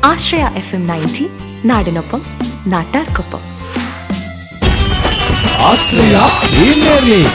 ആശ്രയ F M ninety നാടിനൊപ്പം നാട്ടാർക്കൊപ്പം Ashraya premier league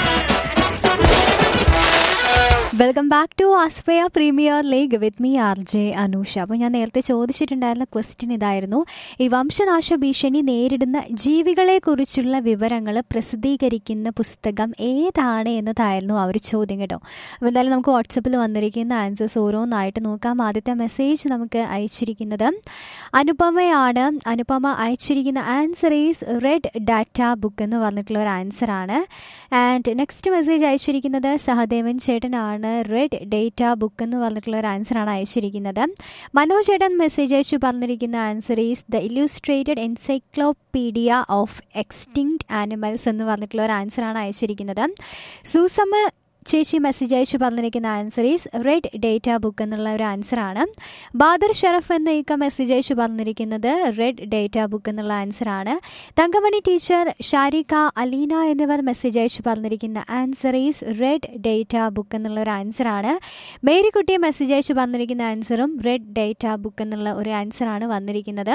welcome back to Aspraya premier league with me R J Anusha അപ്പോൾ ഞാൻ നേരത്തെ ചോദിച്ചിട്ടുണ്ടായിരുന്ന ക്വസ്റ്റ്യൻ ഇതായിരുന്നു ഈ വംശനാശ ഭീഷണി നേരിടുന്ന ജീവികളെക്കുറിച്ചുള്ള വിവരങ്ങൾ പ്രസിദ്ധീകരിക്കുന്ന പുസ്തകം ഏതാണ് എന്നതായിരുന്നു ആ ഒരു ചോദ്യം കേട്ടോ അപ്പോൾ എന്തായാലും നമുക്ക് വാട്സപ്പിൽ വന്നിരിക്കുന്ന ആൻസേഴ്സ് ഓരോന്നായിട്ട് നോക്കാം ആദ്യത്തെ മെസ്സേജ് നമുക്ക് അയച്ചിരിക്കുന്നത് അനുപമയാണ് അനുപമ അയച്ചിരിക്കുന്ന answer is red data book എന്ന് പറഞ്ഞിട്ടുള്ള ഒരു ആൻസറാണ് ആൻഡ് നെക്സ്റ്റ് മെസ്സേജ് അയച്ചിരിക്കുന്നത് സഹദേവൻ ചേട്ടനാണ് റെഡ് ഡേറ്റ ബുക്ക് എന്ന് പറഞ്ഞിട്ടുള്ള ഒരു ആൻസറാണ് അയച്ചിരിക്കുന്നത് മനോജ് ചേട്ടൻ മെസ്സേജ് അയച്ചു പറഞ്ഞിരിക്കുന്ന answer is the illustrated encyclopedia of extinct animals എന്ന് പറഞ്ഞിട്ടുള്ള ഒരു ആൻസറാണ് അയച്ചിരിക്കുന്നത് സൂസമ്മ ചേച്ചി മെസ്സേജ് അയച്ചു പറഞ്ഞിരിക്കുന്ന answer is red data book എന്നുള്ള ഒരു ആൻസറാണ് ബാദർ ഷറഫ് എന്ന ഇക്ക മെസ്സേജ് അയച്ചു പറഞ്ഞിരിക്കുന്നത് റെഡ് ഡേറ്റ ബുക്ക് എന്നുള്ള ആൻസറാണ് തങ്കമണി ടീച്ചർ ഷാരിക അലീന എന്നിവർ മെസ്സേജ് അയച്ചു പറഞ്ഞിരിക്കുന്ന answer is red data book എന്നുള്ള ഒരു ആൻസറാണ് മേരിക്കുട്ടി മെസ്സേജ് അയച്ചു പറഞ്ഞിരിക്കുന്ന ആൻസറും റെഡ് ഡേറ്റ ബുക്ക് എന്നുള്ള ഒരു ആൻസറാണ് വന്നിരിക്കുന്നത്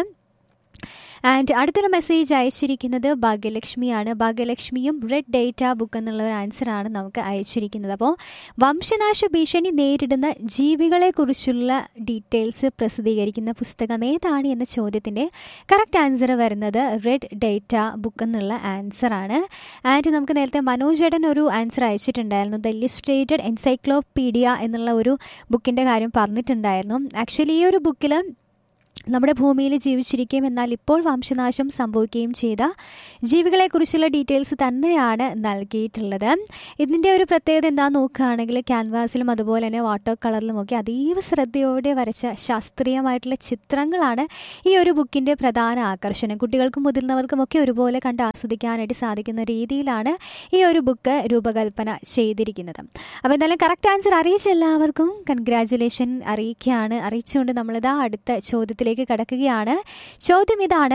ആൻഡ് അടുത്തൊരു മെസ്സേജ് അയച്ചിരിക്കുന്നത് ഭാഗ്യലക്ഷ്മിയാണ് ഭാഗ്യലക്ഷ്മിയും റെഡ് ഡേറ്റ ബുക്ക് എന്നുള്ള ഒരു ആൻസറാണ് നമുക്ക് അയച്ചിരിക്കുന്നത് അപ്പോൾ വംശനാശ ഭീഷണി നേരിടുന്ന ജീവികളെക്കുറിച്ചുള്ള ഡീറ്റെയിൽസ് പ്രസിദ്ധീകരിക്കുന്ന പുസ്തകം ഏതാണ് എന്ന ചോദ്യത്തിൻ്റെ കറക്റ്റ് ആൻസർ വരുന്നത് റെഡ് ഡേറ്റ ബുക്ക് എന്നുള്ള ആൻസറാണ് ആൻഡ് നമുക്ക് നേരത്തെ മനോജേടൻ ഒരു ആൻസർ അയച്ചിട്ടുണ്ടായിരുന്നു ദ ഇല്ലിസ്ട്രേറ്റഡ് എൻസൈക്ലോപീഡിയ എന്നുള്ള ഒരു ബുക്കിൻ്റെ കാര്യം പറഞ്ഞിട്ടുണ്ടായിരുന്നു ആക്ച്വലി ഈ ഒരു ബുക്കിൽ നമ്മുടെ ഭൂമിയിൽ ജീവിച്ചിരിക്കുകയും എന്നാൽ ഇപ്പോൾ വംശനാശം സംഭവിക്കുകയും ചെയ്ത ജീവികളെക്കുറിച്ചുള്ള ഡീറ്റെയിൽസ് തന്നെയാണ് നൽകിയിട്ടുള്ളത് ഇതിൻ്റെ ഒരു പ്രത്യേകത എന്താണെന്ന് നോക്കുകയാണെങ്കിൽ ക്യാൻവാസിലും അതുപോലെ തന്നെ വാട്ടർ കളറിലുമൊക്കെ അതീവ ശ്രദ്ധയോടെ വരച്ച ശാസ്ത്രീയമായിട്ടുള്ള ചിത്രങ്ങളാണ് ഈ ഒരു ബുക്കിൻ്റെ പ്രധാന ആകർഷണം കുട്ടികൾക്കും മുതിർന്നവർക്കും ഒക്കെ ഒരുപോലെ കണ്ട് ആസ്വദിക്കാനായിട്ട് സാധിക്കുന്ന രീതിയിലാണ് ഈ ഒരു ബുക്ക് രൂപകൽപ്പന ചെയ്തിരിക്കുന്നത് അപ്പോൾ എന്തായാലും കറക്റ്റ് ആൻസർ അറിയിച്ച എല്ലാവർക്കും കൺഗ്രാറ്റുലേഷൻ അറിയിക്കുകയാണ് അറിയിച്ചുകൊണ്ട് നമ്മളിതാ അടുത്ത ചോദ്യത്തിലേക്ക് കടക്കുകയാണ് ചോദ്യം ഇതാണ്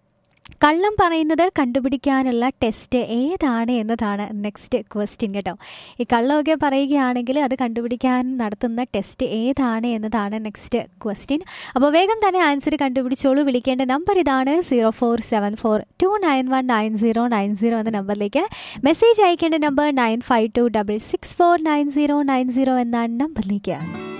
കള്ളം പറയുന്നത് കണ്ടുപിടിക്കാനുള്ള ടെസ്റ്റ് ഏതാണ് എന്നതാണ് നെക്സ്റ്റ് ക്വസ്റ്റ്യൻ കേട്ടോ ഈ കള്ളമൊക്കെ പറയുകയാണെങ്കിൽ അത് കണ്ടുപിടിക്കാൻ നടത്തുന്ന ടെസ്റ്റ് ഏതാണ് എന്നതാണ് നെക്സ്റ്റ് ക്വസ്റ്റ്യൻ അപ്പോൾ വേഗം തന്നെ ആൻസർ കണ്ടുപിടിച്ചോളൂ വിളിക്കേണ്ട നമ്പർ ഇതാണ് zero four seven four two nine one nine zero nine zero എന്ന നമ്പറിലേക്ക് മെസ്സേജ് അയക്കേണ്ട number nine five two double six four nine zero nine zero എന്ന നമ്പറിലേക്ക്